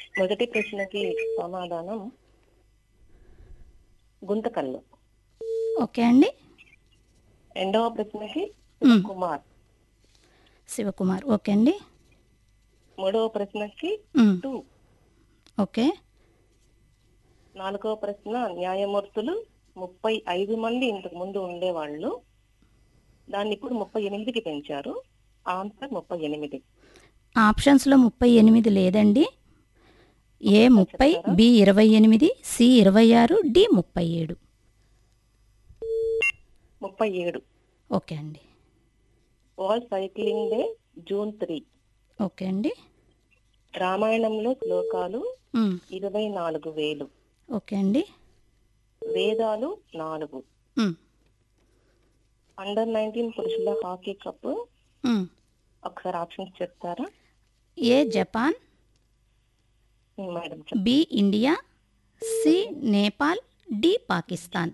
మొదటి ప్రశ్నకి సమాధానం గుంతకల్లు ఓకే అండి రెండవ ప్రశ్నకి మ్మ్. కుమార్ శివకుమార్ ఓకే అండి మూడవ ప్రశ్నకి మ్, టూ ఓకే నాలుగవ ప్రశ్న న్యాయమూర్తులు ముప్పై ఐదు మంది ఇంతకు ముందు ఉండేవాళ్ళు దాన్ని ఇప్పుడు ముప్పై ఎనిమిదికి పెంచారు ఆన్సర్ ముప్పై ఎనిమిది ఆప్షన్స్లో ముప్పై ఎనిమిది లేదండి ఏ ముప్పై బి ఇరవై ఎనిమిది సి ఇరవై ఆరు డి ముప్పై ఏడు ముప్పై ఏడు ఓకే అండి world cycling day June three okay అండి రామాయణంలో శ్లోకాలు మ్, ఇరవై నాలుగు వేలు ఓకే అండి వేదాలు నాలుగు మ్, అండర్ నైన్టీన్ పురుషుల హాకీ కప్ మ్. ఒకసారి ఆప్షన్స్ చెప్తారా ఏ జపాన్ ఉమ్, మేడం చెప్ B India C Nepal D Pakistan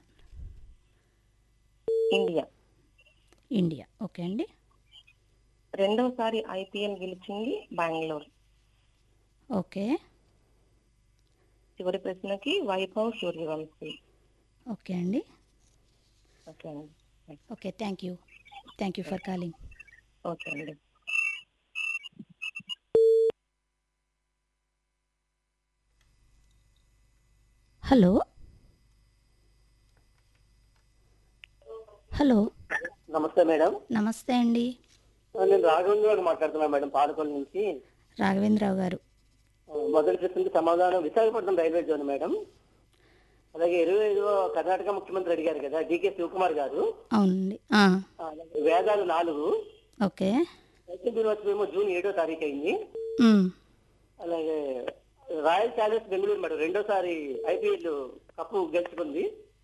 India India okay అండి రెండవసారి ఐపీఎల్ గెలిచింది బెంగళూరు ఓకే చివరి ప్రశ్నకి వైభవ్ సూర్యవంశీ ఓకే అండి ఓకే అండి okay thank you thank you for calling okay అండి హలో హలో నమస్తే మేడం నమస్తే అండి నేను రాఘవేంద్ర గారు మాట్లాడుతున్నాను మేడం పాలకొల్లు నుంచి రాఘవేంద్రరావు గారు మొదటి ప్రశ్నకి సమాధానం విశాఖపట్నం రైల్వే జోన్ మేడం అలాగే ఇరవై ఐదో కర్ణాటక ముఖ్యమంత్రి అడిగారు కదా డికే శివకుమార్ గారు అవునండి ఆ, అలాగే వేదాలు నాలుగు ఓకే రైతు దినోత్సవం జూన్ ఏడో తారీఖు అయింది మ్, అలాగే రాయల్ ఛాలెంజ్ బెంగళూరు మేడం రెండోసారి ఐపీఎల్ కప్పు గెలుచుకుంది